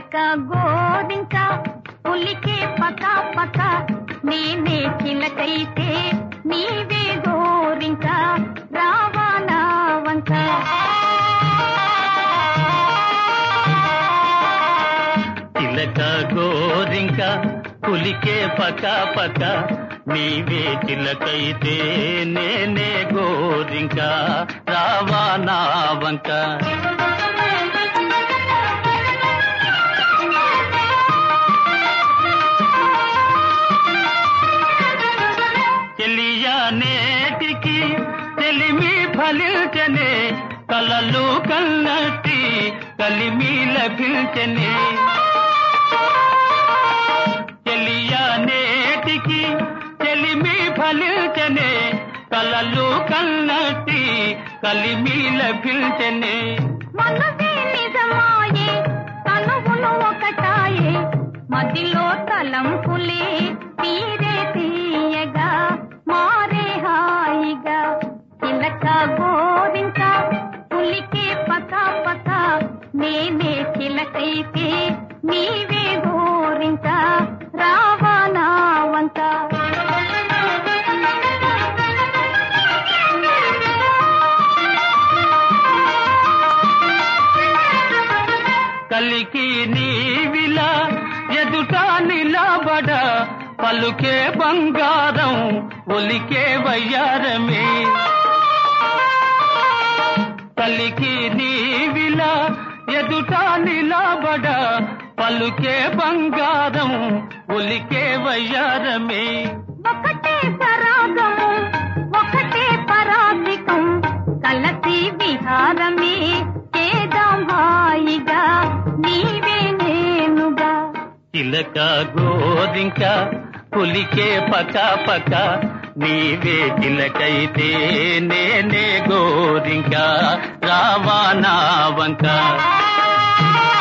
చిలక గోరింక పులికే పక పక నేనే చిలకైతే నీవే గోరింక రావా నా వంక చిలక గోరింక పులికే పక పక నీవే చిలకైతే నేనే గోరింక రావా నా వంక చెలియా నేటికి తెలిమి ఫలించనే కలలు కన్నట్టి కలిమి లభించనే చెలియా నేటికి తెలిమి ఫలించనే కలలు కన్నట్టి కలిమి లభించనే మనసే నిజమాయే తనువును ఒకటాయే మదిలో తలంపులే తీరే తీయగా మారే హాయిగా చిలక గోరింక పులికే పక పక నేనే చిలకైతే నీవే గోరింక రావా నా వంక కలికి నీవిలా ఎదుట నిలబడ పలుకే బంగారం ఒలికే వయ్యారమే కలికి నీవిలా ఎదుట నిలబడ పలుకే బంగారం ఒలికే వయ్యారమే ఒకటే సరాగము ఒకటే పరాధికం కలసి విహారమే చేదాం హాయిగా నీవే నేనుగా చిలక గోరింక పులికే పక పక నీవే చిలకైతే నేనే గోరింక రావా నా వంక